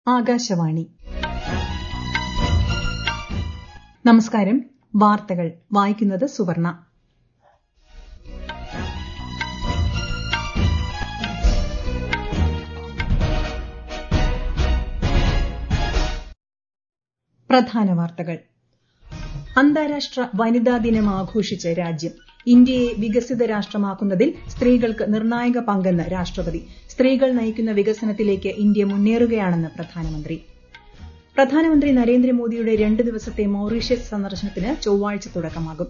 ആകാശവാണി നമസ്കാരം വാർത്തകൾ വായിക്കുന്നത് സുവർണ പ്രധാന വാർത്തകൾ അന്താരാഷ്ട്ര വനിതാ ദിനം ആഘോഷിച്ച് രാജ്യം ഇന്ത്യയെ വികസിത രാഷ്ട്രമാക്കുന്നതിൽ സ്ത്രീകൾക്ക് നിർണായക പങ്കെന്ന് രാഷ്ട്രപതി സ്ത്രീകൾ നയിക്കുന്ന വികസനത്തിലേക്ക് ഇന്ത്യ മുന്നേറുകയാണെന്ന് പ്രധാനമന്ത്രി പ്രധാനമന്ത്രി നരേന്ദ്രമോദിയുടെ രണ്ട് ദിവസത്തെ മൌറീഷ്യസ് സന്ദർശനത്തിന് ചൊവ്വാഴ്ച തുടക്കമാകും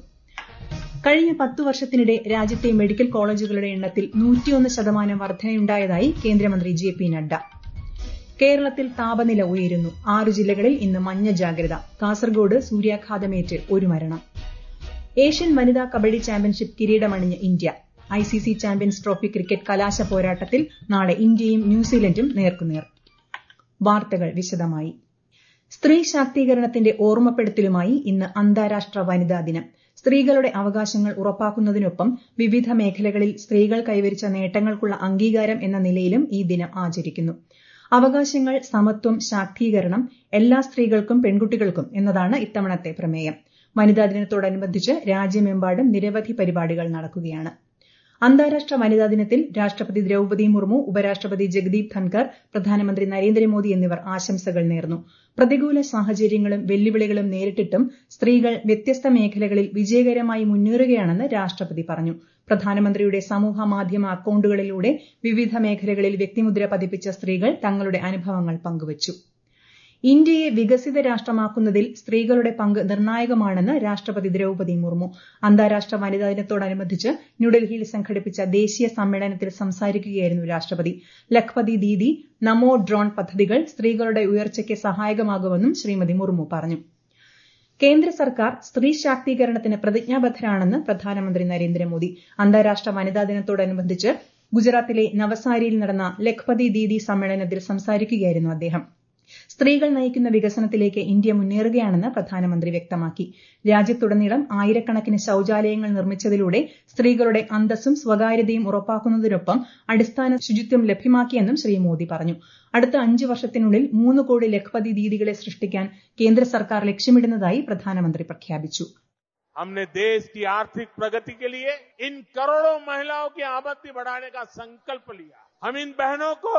കഴിഞ്ഞ പത്തു വർഷത്തിനിടെ രാജ്യത്തെ മെഡിക്കൽ കോളേജുകളുടെ എണ്ണത്തിൽ നൂറ്റിയൊന്ന് ശതമാനം വർധനയുണ്ടായതായി കേന്ദ്രമന്ത്രി ജെ പി നഡ്ഡ കേരളത്തിൽ താപനില ഉയരുന്നു ആറ് ജില്ലകളിൽ ഇന്ന് മഞ്ഞ ജാഗ്രത കാസർഗോഡ് സൂര്യാഘാതമേറ്റ് ഒരു മരണം ഏഷ്യൻ വനിതാ കബഡി ചാമ്പ്യൻഷിപ്പ് കിരീടമണിഞ്ഞ് India ICC champions trophy cricket കലാശ പോരാട്ടത്തിൽ നാളെ ഇന്ത്യയും ന്യൂസിലൻഡും നേർക്കുനേർ വാർത്തകൾ വിശദമായി സ്ത്രീ ശാക്തീകരണത്തിന്റെ ഓർമ്മപ്പെടുത്തലുമായി ഇന്ന് അന്താരാഷ്ട്ര വനിതാ ദിനം സ്ത്രീകളുടെ അവകാശങ്ങൾ ഉറപ്പാക്കുന്നതിനൊപ്പം വിവിധ മേഖലകളിൽ സ്ത്രീകൾ കൈവരിച്ച നേട്ടങ്ങൾക്കുള്ള അംഗീകാരം എന്ന നിലയിലും ഈ ദിനം ആചരിക്കുന്നു അവകാശങ്ങൾ സമത്വം ശാക്തീകരണം എല്ലാ സ്ത്രീകൾക്കും പെൺകുട്ടികൾക്കും എന്നതാണ് ഇത്തവണത്തെ പ്രമേയം വനിതാ ദിനത്തോടനുബന്ധിച്ച് രാജ്യമെമ്പാടും നിരവധി പരിപാടികൾ നടക്കുകയാണ് അന്താരാഷ്ട്ര വനിതാ ദിനത്തിൽ രാഷ്ട്രപതി ദ്രൌപദി മുർമു ഉപരാഷ്ട്രപതി ജഗദീപ് ധൻകർ പ്രധാനമന്ത്രി നരേന്ദ്രമോദി എന്നിവർ ആശംസകൾ നേർന്നു പ്രതികൂല സാഹചര്യങ്ങളും വെല്ലുവിളികളും നേരിട്ടിട്ടും സ്ത്രീകൾ വ്യത്യസ്ത മേഖലകളിൽ വിജയകരമായി മുന്നേറുകയാണെന്ന് രാഷ്ട്രപതി പറഞ്ഞു പ്രധാനമന്ത്രിയുടെ സമൂഹ മാധ്യമ അക്കൌണ്ടുകളിലൂടെ വിവിധ മേഖലകളിൽ വ്യക്തിമുദ്ര പതിപ്പിച്ച സ്ത്രീകൾ തങ്ങളുടെ അനുഭവങ്ങൾ പങ്കുവച്ചു ഇന്ത്യയെ വികസിത രാഷ്ട്രമാക്കുന്നതിൽ സ്ത്രീകളുടെ പങ്ക് നിർണായകമാണെന്ന് രാഷ്ട്രപതി ദ്രൌപദി മുർമു അന്താരാഷ്ട്ര വനിതാ ദിനത്തോടനുബന്ധിച്ച് ന്യൂഡൽഹിയിൽ സംഘടിപ്പിച്ച ദേശീയ സമ്മേളനത്തിൽ സംസാരിക്കുകയായിരുന്നു രാഷ്ട്രപതി ലഖ്പതി ദീദി നമോ ഡ്രോൺ പദ്ധതികൾ സ്ത്രീകളുടെ ഉയർച്ചയ്ക്ക് സഹായകമാകുമെന്നും ശ്രീമതി മുർമു പറഞ്ഞു കേന്ദ്ര സർക്കാർ സ്ത്രീ ശാക്തീകരണത്തിന് പ്രതിജ്ഞാബദ്ധരാണെന്ന് പ്രധാനമന്ത്രി നരേന്ദ്രമോദി അന്താരാഷ്ട്ര വനിതാ ദിനത്തോടനുബന്ധിച്ച് ഗുജറാത്തിലെ നവസാരിയിൽ നടന്ന ലഖ്പതി ദീദി സമ്മേളനത്തിൽ സംസാരിക്കുകയായിരുന്നു അദ്ദേഹം സ്ത്രീകൾ നയിക്കുന്ന വികസനത്തിലേക്ക് ഇന്ത്യ മുന്നേറുകയാണെന്ന് പ്രധാനമന്ത്രി വ്യക്തമാക്കി രാജ്യത്തുടനീളം ആയിരക്കണക്കിന് ശൌചാലയങ്ങൾ നിർമ്മിച്ചതിലൂടെ സ്ത്രീകളുടെ അന്തസ്സും സ്വകാര്യതയും ഉറപ്പാക്കുന്നതിനൊപ്പം അടിസ്ഥാന ശുചിത്വം ലഭ്യമാക്കിയെന്നും ശ്രീ മോദി പറഞ്ഞു അടുത്ത അഞ്ച് വർഷത്തിനുള്ളിൽ മൂന്ന് കോടി ലഖ്പതി ദീദികളെ സൃഷ്ടിക്കാൻ കേന്ദ്ര സർക്കാർ ലക്ഷ്യമിടുന്നതായി പ്രധാനമന്ത്രി പ്രഖ്യാപിച്ചു हमने देश की आर्थिक प्रगति के लिए इन करोड़ों महिलाओं की आबादी बढ़ाने का संकल्प लिया हम इन बहनों को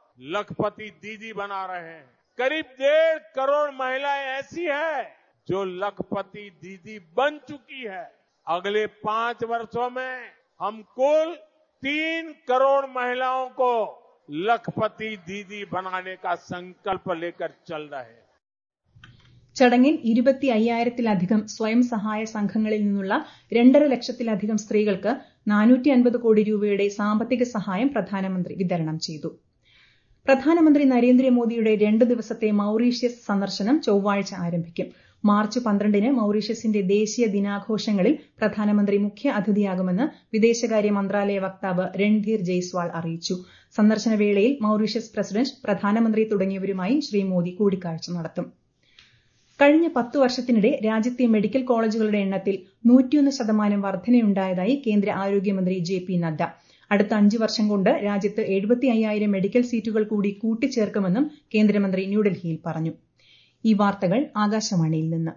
लखपति दीदी बना रहे हैं करीब डेढ़ करोड़ महिलाएं ऐसी हैं जो लखपति दीदी बन चुकी है अगले पांच वर्षों में हम कुल तीन करोड़ महिलाओं को लखपति दीदी बनाने का संकल्प लेकर चल रहे हैं ചടങ്ങിൽ ഇരുപത്തി അയ്യായിരത്തിലധികം സ്വയം സഹായ സംഘങ്ങളിൽ നിന്നുള്ള രണ്ടര ലക്ഷത്തിലധികം സ്ത്രീകൾക്ക് നാനൂറ്റി അൻപത് കോടി രൂപയുടെ സാമ്പത്തിക സഹായം പ്രധാനമന്ത്രി വിതരണം ചെയ്തു പ്രധാനമന്ത്രി നരേന്ദ്രമോദിയുടെ രണ്ട് ദിവസത്തെ മൌറീഷ്യസ് സന്ദർശനം ചൊവ്വാഴ്ച ആരംഭിക്കും മാർച്ച് പന്ത്രണ്ടിന് മൌറീഷ്യസിന്റെ ദേശീയ ദിനാഘോഷങ്ങളിൽ പ്രധാനമന്ത്രി മുഖ്യ അതിഥിയാകുമെന്ന് വിദേശകാര്യ മന്ത്രാലയ വക്താവ് രൺധീർ ജയ്സ്വാൾ അറിയിച്ചു സന്ദർശന വേളയിൽ മൌറീഷ്യസ് പ്രസിഡന്റ് പ്രധാനമന്ത്രി തുടങ്ങിയവരുമായി ശ്രീ മോദി കൂടിക്കാഴ്ച നടത്തും കഴിഞ്ഞ പത്തു വർഷത്തിനിടെ രാജ്യത്തെ മെഡിക്കൽ കോളേജുകളുടെ എണ്ണത്തിൽ നൂറ്റിയൊന്ന് ശതമാനം വർധനയുണ്ടായതായി കേന്ദ്ര ആരോഗ്യമന്ത്രി ജെ പി നദ്ദ അടുത്ത അഞ്ച് വർഷം കൊണ്ട് രാജ്യത്ത് എഴുപത്തി അയ്യായിരം മെഡിക്കൽ സീറ്റുകൾ കൂടി കൂട്ടിച്ചേർക്കുമെന്നും കേന്ദ്രമന്ത്രി ന്യൂഡൽഹിയിൽ പറഞ്ഞു ഈ വാർത്തകൾ ആകാശവാണിയിൽ നിന്ന്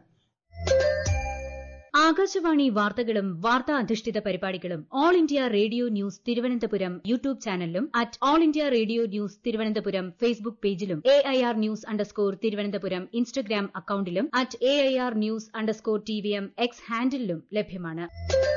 ആകാശവാണി വാർത്തകളും വാർത്താ അധിഷ്ഠിത പരിപാടികളും All India Radio News Thiruvananthapuram YouTube ചാനലിലും at All India Radio News Thiruvananthapuram Facebook പേജിലും A I R news underscore Thiruvananthapuram Instagram അക്കൌണ്ടിലും at A I R news underscore T V M X ഹാൻഡിലും ലഭ്യമാണ്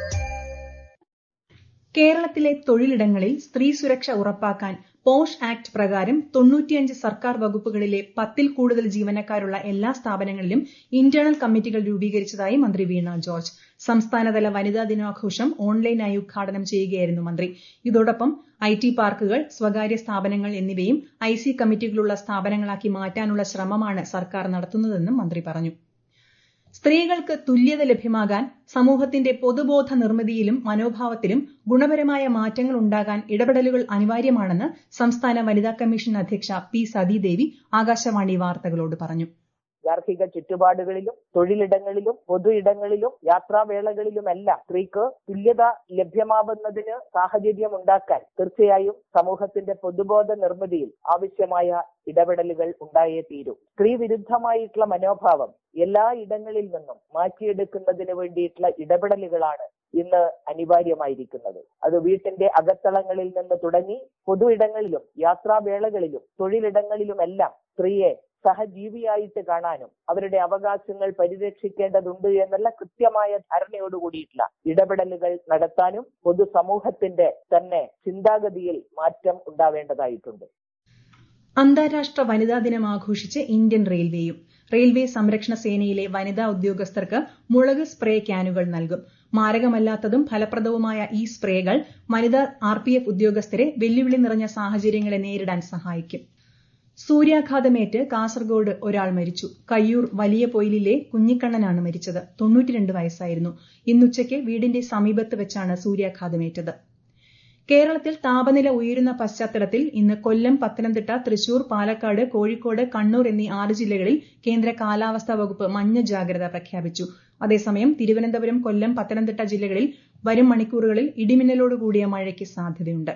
കേരളത്തിലെ തൊഴിലിടങ്ങളിൽ സ്ത്രീ സുരക്ഷ ഉറപ്പാക്കാൻ പോഷ് ആക്ട് പ്രകാരം തൊണ്ണൂറ്റിയഞ്ച് സർക്കാർ വകുപ്പുകളിലെ പത്തിൽ കൂടുതൽ ജീവനക്കാരുള്ള എല്ലാ സ്ഥാപനങ്ങളിലും ഇന്റേണൽ കമ്മിറ്റികൾ രൂപീകരിച്ചതായി മന്ത്രി വീണ ജോർജ് സംസ്ഥാനതല വനിതാ ദിനാഘോഷം ഓൺലൈനായി ഉദ്ഘാടനം ചെയ്യുകയായിരുന്നു മന്ത്രി ഇതോടൊപ്പം ഐ ടി പാർക്കുകൾ സ്വകാര്യ സ്ഥാപനങ്ങൾ എന്നിവയും ഐ സി കമ്മിറ്റികളുള്ള സ്ഥാപനങ്ങളാക്കി മാറ്റാനുള്ള ശ്രമമാണ് സർക്കാർ നടത്തുന്നതെന്നും മന്ത്രി പറഞ്ഞു സ്ത്രീകൾക്ക് തുല്യത ലഭ്യമാകാൻ സമൂഹത്തിന്റെ പൊതുബോധ നിർമ്മിതിയിലും മനോഭാവത്തിലും ഗുണപരമായ മാറ്റങ്ങൾ ഉണ്ടാകാൻ ഇടപെടലുകൾ അനിവാര്യമാണെന്ന് സംസ്ഥാന വനിതാ കമ്മീഷൻ അധ്യക്ഷ പി സതീദേവി ആകാശവാണി വാർത്തകളോട് പറഞ്ഞു ഗാർഹിക ചുറ്റുപാടുകളിലും തൊഴിലിടങ്ങളിലും പൊതു ഇടങ്ങളിലും യാത്രാവേളകളിലുമെല്ലാം സ്ത്രീക്ക് തുല്യത ലഭ്യമാവുന്നതിന് സാഹചര്യം ഉണ്ടാക്കാൻ തീർച്ചയായും സമൂഹത്തിന്റെ പൊതുബോധ നിർമ്മിതിയിൽ ആവശ്യമായ ഇടപെടലുകൾ ഉണ്ടായേ തീരൂ സ്ത്രീ വിരുദ്ധമായിട്ടുള്ള മനോഭാവം എല്ലാ ഇടങ്ങളിൽ നിന്നും മാറ്റിയെടുക്കുന്നതിന് വേണ്ടിയിട്ടുള്ള ഇടപെടലുകളാണ് ഇന്ന് അനിവാര്യമായിരിക്കുന്നത് അത് വീട്ടിന്റെ അകത്തളങ്ങളിൽ നിന്ന് തുടങ്ങി പൊതു ഇടങ്ങളിലും യാത്രാവേളകളിലും തൊഴിലിടങ്ങളിലുമെല്ലാം സ്ത്രീയെ സഹജീവിയായിട്ട് കാണാനും അവരുടെ അവകാശങ്ങൾ പരിരക്ഷിക്കേണ്ടതുണ്ട് എന്നുള്ള കൃത്യമായ ധാരണയോടുകൂടിയിട്ടുള്ള ഇടപെടലുകൾ നടത്താനും പൊതുസമൂഹത്തിന്റെ തന്നെ ചിന്താഗതിയിൽ മാറ്റം ഉണ്ടാവേണ്ടതായിട്ടുണ്ട് അന്താരാഷ്ട്ര വനിതാ ദിനം ആഘോഷിച്ച് ഇന്ത്യൻ റെയിൽവേയും റെയിൽവേ സംരക്ഷണ സേനയിലെ വനിതാ ഉദ്യോഗസ്ഥർക്ക് മുളക് സ്പ്രേ ക്യാനുകൾ നൽകും മാരകമല്ലാത്തതും ഫലപ്രദവുമായ ഈ സ്പ്രേകൾ വനിതാ ആർപിഎഫ് ഉദ്യോഗസ്ഥരെ വെല്ലുവിളി നിറഞ്ഞ സാഹചര്യങ്ങളെ നേരിടാൻ സഹായിക്കും സൂര്യാഘാതമേറ്റ് കാസർഗോഡ് ഒരാൾ മരിച്ചു കയ്യൂർ വലിയ പൊയിലിലെ കുഞ്ഞിക്കണ്ണനാണ് മരിച്ചത് തൊണ്ണൂറ്റിരണ്ട് വയസ്സായിരുന്നു ഇന്നുച്ചയ്ക്ക് വീടിന്റെ സമീപത്ത് വെച്ചാണ് സൂര്യാഘാതമേറ്റത് കേരളത്തിൽ താപനില ഉയരുന്ന പശ്ചാത്തലത്തിൽ ഇന്ന് കൊല്ലം പത്തനംതിട്ട തൃശൂർ പാലക്കാട് കോഴിക്കോട് കണ്ണൂർ എന്നീ ആറ് ജില്ലകളിൽ കേന്ദ്ര കാലാവസ്ഥാ വകുപ്പ് മഞ്ഞ ജാഗ്രത പ്രഖ്യാപിച്ചു അതേസമയം തിരുവനന്തപുരം കൊല്ലം പത്തനംതിട്ട ജില്ലകളിൽ വരും മണിക്കൂറുകളിൽ ഇടിമിന്നലോടുകൂടിയ മഴയ്ക്ക് സാധ്യതയുണ്ട്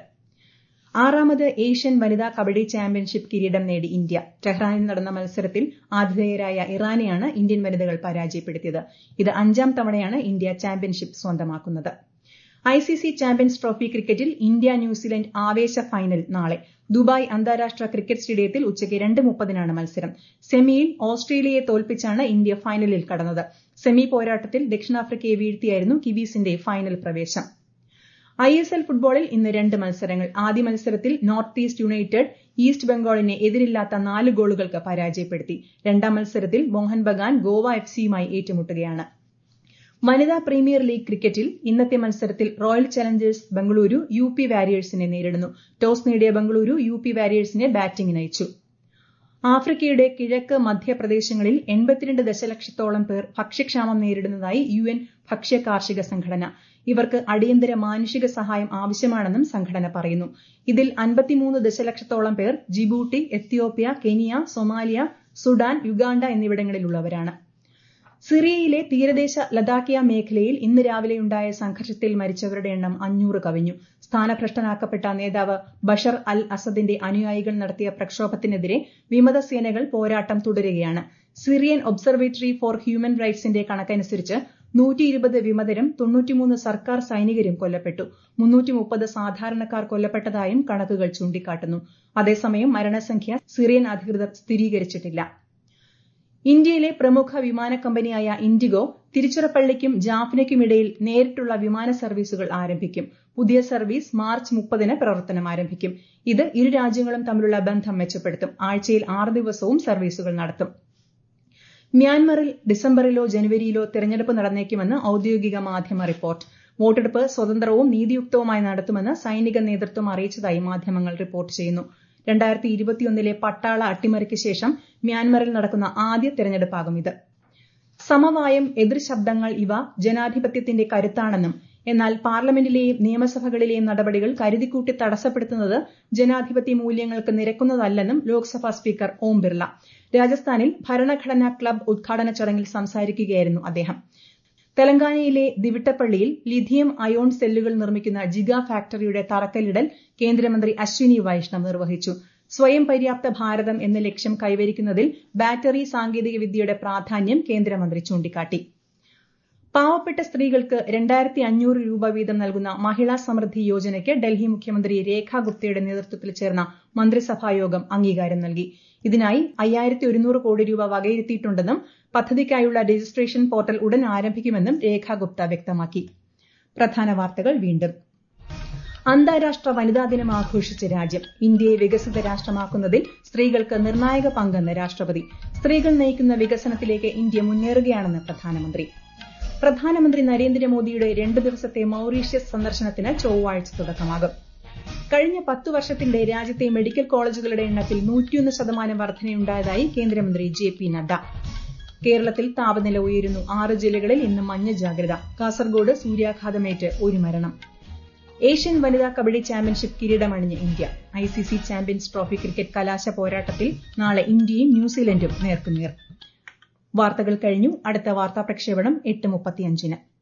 ആറാമത് ഏഷ്യൻ വനിതാ കബഡി ചാമ്പ്യൻഷിപ്പ് കിരീടം നേടി ഇന്ത്യ ടെഹ്റാനിൽ നടന്ന മത്സരത്തിൽ ആതിഥേയരായ ഇറാനെയാണ് ഇന്ത്യൻ വനിതകൾ പരാജയപ്പെടുത്തിയത് ഇത് അഞ്ചാം തവണയാണ് ഇന്ത്യ ചാമ്പ്യൻഷിപ്പ് സ്വന്തമാക്കുന്നത് ഐസിസി ചാമ്പ്യൻസ് ട്രോഫി ക്രിക്കറ്റിൽ ഇന്ത്യ ന്യൂസിലൻഡ് ആവേശ ഫൈനൽ നാളെ ദുബായ് അന്താരാഷ്ട്ര ക്രിക്കറ്റ് സ്റ്റേഡിയത്തിൽ ഉച്ചയ്ക്ക് രണ്ട് മുപ്പതിനാണ് മത്സരം സെമിയിൽ ഓസ്ട്രേലിയയെ തോൽപ്പിച്ചാണ് ഇന്ത്യ ഫൈനലിൽ കടന്നത് സെമി പോരാട്ടത്തിൽ ദക്ഷിണാഫ്രിക്കയെ വീഴ്ത്തിയായിരുന്നു കിവീസിന്റെ ഫൈനൽ പ്രവേശം ഐ എസ് എൽ ഫുട്ബോളിൽ ഇന്ന് രണ്ട് മത്സരങ്ങൾ ആദ്യ മത്സരത്തിൽ നോർത്ത് ഈസ്റ്റ് യുണൈറ്റഡ് ഈസ്റ്റ് ബംഗാളിനെ എതിരില്ലാത്ത നാല് ഗോളുകൾക്ക് പരാജയപ്പെടുത്തി രണ്ടാം മത്സരത്തിൽ മോഹൻ ബഗാൻ ഗോവ എഫ് സിയുമായി ഏറ്റുമുട്ടുകയാണ് വനിതാ പ്രീമിയർ ലീഗ് ക്രിക്കറ്റിൽ ഇന്നത്തെ മത്സരത്തിൽ royal challengers Bengaluru U P വാരിയേഴ്സിനെ നേരിടുന്നു ടോസ് നേടിയ ബംഗളൂരു യു പി വാരിയേഴ്സിനെ ബാറ്റിംഗിന് അയച്ചു ആഫ്രിക്കയുടെ കിഴക്ക് മധ്യപ്രദേശങ്ങളിൽ എൺപത്തിരണ്ട് ദശലക്ഷത്തോളം പേർ ഭക്ഷ്യക്ഷാമം നേരിടുന്നതായി യു എൻ ഭക്ഷ്യ കാർഷിക സംഘടന ഇവർക്ക് അടിയന്തര മാനുഷിക സഹായം ആവശ്യമാണെന്നും സംഘടന പറയുന്നു ഇതിൽ അൻപത്തിമൂന്ന് ദശലക്ഷത്തോളം പേർ Djibouti Ethiopia Kenya Somalia Sudan Uganda എന്നിവിടങ്ങളിലുള്ളവരാണ് സിറിയയിലെ തീരദേശ ലദാക്കിയ മേഖലയിൽ ഇന്ന് രാവിലെയുണ്ടായ സംഘർഷത്തിൽ മരിച്ചവരുടെ എണ്ണം അഞ്ഞൂറ് കവിഞ്ഞു സ്ഥാനഭ്രഷ്ടനാക്കപ്പെട്ട നേതാവ് ബഷർ അൽ അസദിന്റെ അനുയായികൾ നടത്തിയ പ്രക്ഷോഭത്തിനെതിരെ വിമതസേനകൾ പോരാട്ടം തുടരുകയാണ് സിറിയൻ ഒബ്സർവേറ്ററി ഫോർ ഹ്യൂമൻ റൈറ്റ്സിന്റെ കണക്കനുസരിച്ച് നൂറ്റി ഇരുപത് വിമതരും തൊണ്ണൂറ്റിമൂന്ന് സർക്കാർ സൈനികരും കൊല്ലപ്പെട്ടു മുന്നൂറ്റി മുപ്പത് സാധാരണക്കാർ കൊല്ലപ്പെട്ടതായും കണക്കുകൾ ചൂണ്ടിക്കാട്ടുന്നു അതേസമയം മരണസംഖ്യ സിറിയൻ അധികൃതർ സ്ഥിരീകരിച്ചിട്ടില്ല ഇന്ത്യയിലെ പ്രമുഖ വിമാന കമ്പനിയായ ഇൻഡിഗോ തിരുച്ചിറപ്പള്ളിക്കും ജാഫ്നയ്ക്കുമിടയിൽ നേരിട്ടുള്ള വിമാന സർവീസുകൾ ആരംഭിക്കും പുതിയ സർവീസ് മാർച്ച് മുപ്പതിന് പ്രവർത്തനം ആരംഭിക്കും ഇത് ഇരു രാജ്യങ്ങളും തമ്മിലുള്ള ബന്ധം മെച്ചപ്പെടുത്തും ആഴ്ചയിൽ ആറ് ദിവസവും സർവീസുകൾ നടത്തും മ്യാൻമറിൽ ഡിസംബറിലോ ജനുവരിയിലോ തെരഞ്ഞെടുപ്പ് നടന്നേക്കുമെന്ന് ഔദ്യോഗിക മാധ്യമ റിപ്പോർട്ട് വോട്ടെടുപ്പ് സ്വതന്ത്രവും നീതിയുക്തവുമായി നടത്തുമെന്ന് സൈനിക നേതൃത്വം അറിയിച്ചതായി മാധ്യമങ്ങൾ റിപ്പോർട്ട് ചെയ്യുന്നു രണ്ടായിരത്തി ഇരുപത്തിയൊന്നിലെ പട്ടാള അട്ടിമറിക്ക് ശേഷം മ്യാൻമറിൽ നടക്കുന്ന ആദ്യ തെരഞ്ഞെടുപ്പാകും ഇത് സമവായം എതിർ ശബ്ദങ്ങൾ ഇവ ജനാധിപത്യത്തിന്റെ കരുത്താണെന്നും എന്നാൽ പാർലമെന്റിലെയും നിയമസഭകളിലെയും നടപടികൾ കരുതിക്കൂട്ടി തടസ്സപ്പെടുത്തുന്നത് ജനാധിപത്യ മൂല്യങ്ങൾക്ക് നിരക്കുന്നതല്ലെന്നും ലോക്സഭാ സ്പീക്കർ ഓം ബിർള രാജസ്ഥാനിൽ ഭരണഘടനാ ക്ലബ് ഉദ്ഘാടന ചടങ്ങിൽ സംസാരിക്കുകയായിരുന്നു അദ്ദേഹം തെലങ്കാനയിലെ ദിവിട്ടപ്പള്ളിയിൽ ലിഥിയം അയോൺ സെല്ലുകൾ നിർമ്മിക്കുന്ന ജിഗ ഫാക്ടറിയുടെ തറക്കല്ലിടൽ കേന്ദ്രമന്ത്രി അശ്വിനി വൈഷ്ണവ് നിർവഹിച്ചു സ്വയം പര്യാപ്ത ഭാരതം എന്ന ലക്ഷ്യം കൈവരിക്കുന്നതിൽ ബാറ്ററി സാങ്കേതികവിദ്യയുടെ പ്രാധാന്യം കേന്ദ്രമന്ത്രി ചൂണ്ടിക്കാട്ടി പാവപ്പെട്ട സ്ത്രീകൾക്ക് രണ്ടായിരത്തി അഞ്ഞൂറ് രൂപ വീതം നൽകുന്ന മഹിളാ സമൃദ്ധി യോജനയ്ക്ക് ഡൽഹി മുഖ്യമന്ത്രി രേഖ ഗുപ്തയുടെ നേതൃത്വത്തിൽ ചേർന്ന മന്ത്രിസഭായോഗം അംഗീകാരം നൽകി ഇതിനായി അയ്യായിരത്തി ഒരുന്നൂറ് കോടി രൂപ വകയിരുത്തിയിട്ടുണ്ടെന്നും പദ്ധതിക്കായുള്ള രജിസ്ട്രേഷൻ പോർട്ടൽ ഉടൻ ആരംഭിക്കുമെന്നും രേഖ ഗുപ്ത വ്യക്തമാക്കി പ്രധാന വാർത്തകൾ വീണ്ടും അന്താരാഷ്ട്ര വനിതാ ദിനം ആഘോഷിച്ച രാജ്യം ഇന്ത്യയെ വികസിത രാഷ്ട്രമാക്കുന്നതിൽ സ്ത്രീകൾക്ക് നിർണായക പങ്കെന്ന് രാഷ്ട്രപതി സ്ത്രീകൾ നയിക്കുന്ന വികസനത്തിലേക്ക് ഇന്ത്യ മുന്നേറുകയാണെന്ന് പ്രധാനമന്ത്രി പ്രധാനമന്ത്രി നരേന്ദ്രമോദിയുടെ രണ്ട് ദിവസത്തെ മൌറീഷ്യസ് സന്ദർശനത്തിന് ചൊവ്വാഴ്ച തുടക്കമാകും കഴിഞ്ഞ പത്തു വർഷത്തിന്റെ രാജ്യത്തെ മെഡിക്കൽ കോളേജുകളുടെ എണ്ണത്തിൽ നൂറ്റിയൊന്ന് ശതമാനം വർധനയുണ്ടായതായി കേന്ദ്രമന്ത്രി ജെ പി നദ്ദ കേരളത്തിൽ താപനില ഉയരുന്നു ആറ് ജില്ലകളിൽ ഇന്ന് മഞ്ഞ ജാഗ്രത കാസർഗോഡ് സൂര്യാഘാതമേറ്റ് ഒരു മരണം ഏഷ്യൻ വനിതാ കബഡി ചാമ്പ്യൻഷിപ്പ് കിരീടമണിഞ്ഞ് India ICC champions trophy cricket കലാശ പോരാട്ടത്തിൽ നാളെ ഇന്ത്യയും ന്യൂസിലൻഡും നേർക്കുനേർ വാർത്തകൾ കഴിഞ്ഞു അടുത്ത വാർത്താ പ്രക്ഷേപണം എട്ട് മുപ്പത്തിയഞ്ചിന്